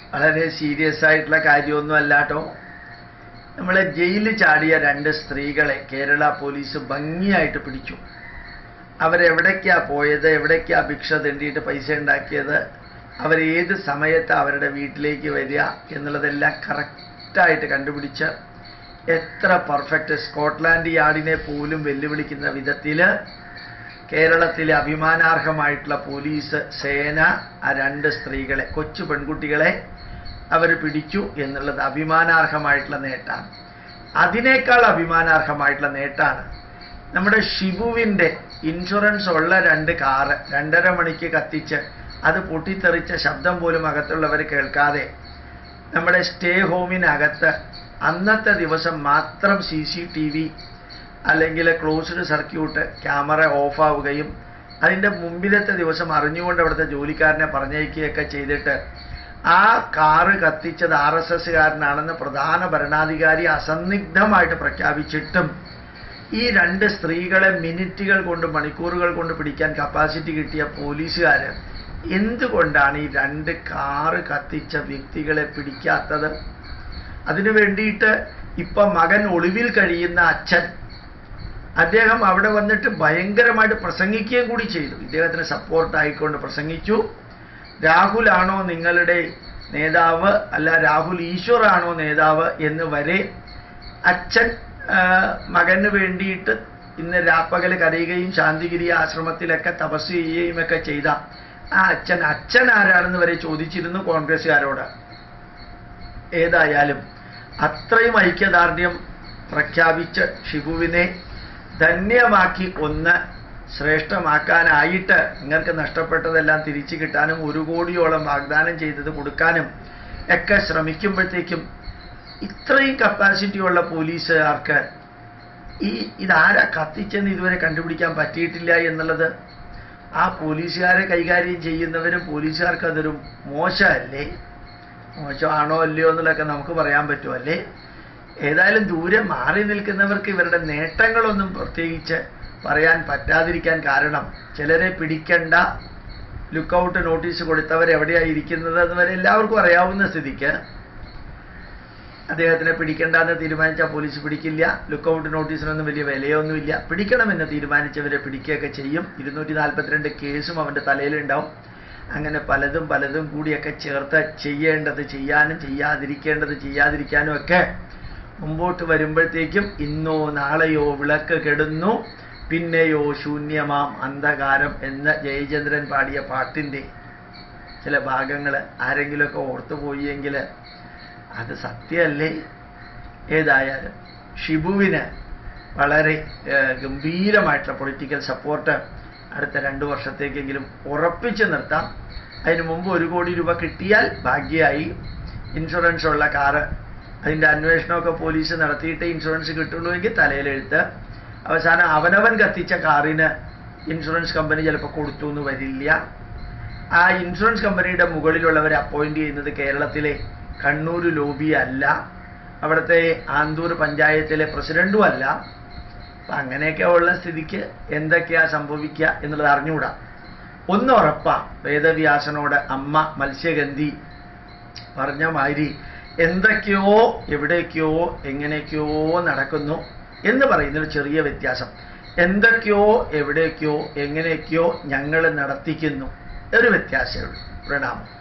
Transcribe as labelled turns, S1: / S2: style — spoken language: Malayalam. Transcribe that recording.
S1: വളരെ സീരിയസ് ആയിട്ടുള്ള കാര്യമൊന്നും അല്ലാട്ടോ നമ്മളെ ജയിലിൽ ചാടിയ രണ്ട് സ്ത്രീകളെ കേരള പോലീസ് ഭംഗിയായിട്ട് പിടിച്ചു അവരെവിടേക്കാ പോയത് എവിടേക്കാ ഭിക്ഷ തെണ്ടിയിട്ട് പൈസ ഉണ്ടാക്കിയത് അവരേത് സമയത്ത് അവരുടെ വീട്ടിലേക്ക് വരിക എന്നുള്ളതെല്ലാം കറക്റ്റായിട്ട് കണ്ടുപിടിച്ച് എത്ര പെർഫെക്റ്റ് സ്കോട്ട്ലാൻഡ് യാർഡിനെ പോലും വെല്ലുവിളിക്കുന്ന വിധത്തിൽ കേരളത്തിലെ അഭിമാനാർഹമായിട്ടുള്ള പോലീസ് സേന ആ രണ്ട് സ്ത്രീകളെ കൊച്ചു പെൺകുട്ടികളെ അവർ പിടിച്ചു എന്നുള്ളത് അഭിമാനാർഹമായിട്ടുള്ള നേട്ടമാണ് അതിനേക്കാൾ അഭിമാനാർഹമായിട്ടുള്ള നേട്ടമാണ് നമ്മുടെ ഷിബുവിൻ്റെ ഇൻഷുറൻസ് ഉള്ള രണ്ട് കാറ് രണ്ടര മണിക്ക് കത്തിച്ച് അത് പൊട്ടിത്തെറിച്ച ശബ്ദം പോലും അകത്തുള്ളവർ കേൾക്കാതെ നമ്മുടെ സ്റ്റേ ഹോമിനകത്ത് അന്നത്തെ ദിവസം മാത്രം സി സി ടി വി അല്ലെങ്കിൽ ക്ലോസ്ഡ് സർക്യൂട്ട് ക്യാമറ ഓഫാവുകയും അതിൻ്റെ മുമ്പിലത്തെ ദിവസം അറിഞ്ഞുകൊണ്ട് അവിടുത്തെ ജോലിക്കാരനെ പറഞ്ഞയക്കുകയൊക്കെ ചെയ്തിട്ട് ആ കാറ് കത്തിച്ചത് ആർ എസ് എസ്സുകാരനാണെന്ന് പ്രധാന ഭരണാധികാരി അസന്നിഗ്ധമായിട്ട് പ്രഖ്യാപിച്ചിട്ടും ഈ രണ്ട് സ്ത്രീകളെ മിനിറ്റുകൾ കൊണ്ട് മണിക്കൂറുകൾ കൊണ്ട് പിടിക്കാൻ കപ്പാസിറ്റി കിട്ടിയ പോലീസുകാർ എന്തുകൊണ്ടാണ് ഈ രണ്ട് കാറ് കത്തിച്ച വ്യക്തികളെ പിടിക്കാത്തത് അതിനു വേണ്ടിയിട്ട് ഇപ്പം മകൻ ഒളിവിൽ കഴിയുന്ന അച്ഛൻ അദ്ദേഹം അവിടെ വന്നിട്ട് ഭയങ്കരമായിട്ട് പ്രസംഗിക്കുകയും കൂടി ചെയ്തു ഇദ്ദേഹത്തിന് സപ്പോർട്ടായിക്കൊണ്ട് പ്രസംഗിച്ചു രാഹുലാണോ നിങ്ങളുടെ നേതാവ് അല്ല രാഹുൽ ഈശ്വറാണോ നേതാവ് എന്ന് വരെ അച്ഛൻ ആ, മകന് വേണ്ടിയിട്ട് ഇന്ന് രാപ്പകൽ കരയുകയും ശാന്തിഗിരി ആശ്രമത്തിലൊക്കെ തപസ് ചെയ്യുകയും ഒക്കെ ചെയ്ത ആ അച്ഛൻ അച്ഛൻ ആരാണെന്ന് വരെ ചോദിച്ചിരുന്നു കോൺഗ്രസ്സുകാരോട് ഏതായാലും അത്രയും ഐക്യദാർഢ്യം പ്രഖ്യാപിച്ച ഷിബുവിനെ ധന്യമാക്കി ഒന്ന് ശ്രേഷ്ഠമാക്കാനായിട്ട് നിങ്ങൾക്ക് നഷ്ടപ്പെട്ടതെല്ലാം തിരിച്ചു കിട്ടാനും ഒരു കോടിയോളം വാഗ്ദാനം ചെയ്തത് കൊടുക്കാനും ഒക്കെ ശ്രമിക്കുമ്പോഴത്തേക്കും ഇത്രയും കപ്പാസിറ്റിയുള്ള പോലീസുകാർക്ക് ഈ ഇതാരാ കത്തിച്ചെന്ന് ഇതുവരെ കണ്ടുപിടിക്കാൻ പറ്റിയിട്ടില്ല എന്നുള്ളത് ആ പോലീസുകാരെ കൈകാര്യം ചെയ്യുന്നവരും പോലീസുകാർക്ക് അതൊരു മോശമല്ലേ മോശമാണോ അല്ലയോ എന്നുള്ളതൊക്കെ നമുക്ക് പറയാൻ പറ്റുമല്ലേ ഏതായാലും ദൂരെ മാറി നിൽക്കുന്നവർക്ക് ഇവരുടെ നേട്ടങ്ങളൊന്നും പ്രത്യേകിച്ച് പറയാൻ പറ്റാതിരിക്കാൻ കാരണം ചിലരെ പിടിക്കണ്ട ലുക്കൗട്ട് നോട്ടീസ് കൊടുത്തവർ എവിടെയാണ് ഇരിക്കുന്നത് എന്ന് വരെ എല്ലാവർക്കും അറിയാവുന്ന സ്ഥിതിക്ക് അദ്ദേഹത്തിനെ പിടിക്കണ്ടെന്ന് തീരുമാനിച്ചാൽ പോലീസ് പിടിക്കില്ല ലുക്കൗട്ട് നോട്ടീസിനൊന്നും വലിയ വിലയൊന്നുമില്ല പിടിക്കണമെന്ന് തീരുമാനിച്ചവരെ പിടിക്കുകയൊക്കെ ചെയ്യും ഇരുന്നൂറ്റി നാൽപ്പത്തിരണ്ട് കേസും അവൻ്റെ തലയിലുണ്ടാവും അങ്ങനെ പലതും പലതും കൂടിയൊക്കെ ചേർത്ത് ചെയ്യേണ്ടത് ചെയ്യാനും ചെയ്യാതിരിക്കേണ്ടത് ചെയ്യാതിരിക്കാനും ഒക്കെ മുമ്പോട്ട് വരുമ്പോഴത്തേക്കും ഇന്നോ നാളെയോ വിളക്ക് കെടുന്നു പിന്നെയോ ശൂന്യമാം അന്ധകാരം എന്ന് ജയചന്ദ്രൻ പാടിയ പാട്ടിൻ്റെ ചില ഭാഗങ്ങൾ ആരെങ്കിലുമൊക്കെ ഓർത്തുപോയെങ്കിൽ അത് സത്യമല്ലേ ഏതായാലും ഷിബുവിന് വളരെ ഏഹ്, ഗംഭീരമായിട്ടുള്ള പൊളിറ്റിക്കൽ സപ്പോർട്ട് അടുത്ത രണ്ട് വർഷത്തേക്കെങ്കിലും ഉറപ്പിച്ചു നിർത്താം അതിന് മുമ്പ് ഒരു കോടി രൂപ കിട്ടിയാൽ ഭാഗ്യമായി ഇൻഷുറൻസ് ഉള്ള കാറ് അതിൻ്റെ അന്വേഷണമൊക്കെ പോലീസ് നടത്തിയിട്ട് ഇൻഷുറൻസ് കിട്ടുള്ളൂ എങ്കിൽ തലയിലെഴുത്ത് അവസാനം അവനവൻ കത്തിച്ച കാറിന് ഇൻഷുറൻസ് കമ്പനി ചിലപ്പോൾ കൊടുത്തു എന്ന് വരില്ല ആ ഇൻഷുറൻസ് കമ്പനിയുടെ മുകളിലുള്ളവരെ അപ്പോയിന്റ് ചെയ്യുന്നത് കേരളത്തിലെ കണ്ണൂർ ലോബി അല്ല അവിടുത്തെ ആന്തൂർ പഞ്ചായത്തിലെ പ്രസിഡന്റും അല്ല അപ്പം അങ്ങനെയൊക്കെ ഉള്ള സ്ഥിതിക്ക് എന്തൊക്കെയാ സംഭവിക്കുക എന്നുള്ളത് അറിഞ്ഞുകൂടാ ഒന്ന് ഉറപ്പാ വേദവ്യാസനോട് അമ്മ മത്സ്യഗന്ധി പറഞ്ഞ മാതിരി എന്തൊക്കെയോ എവിടേക്കോ എങ്ങനെയൊക്കെയോ നടക്കുന്നു എന്ന് പറയുന്നൊരു ചെറിയ വ്യത്യാസം എന്തൊക്കെയോ എവിടേക്കോ എങ്ങനെയൊക്കെയോ ഞങ്ങൾ നടത്തിക്കുന്നു ഒരു വ്യത്യാസമേ ഉള്ളൂ പ്രണാമം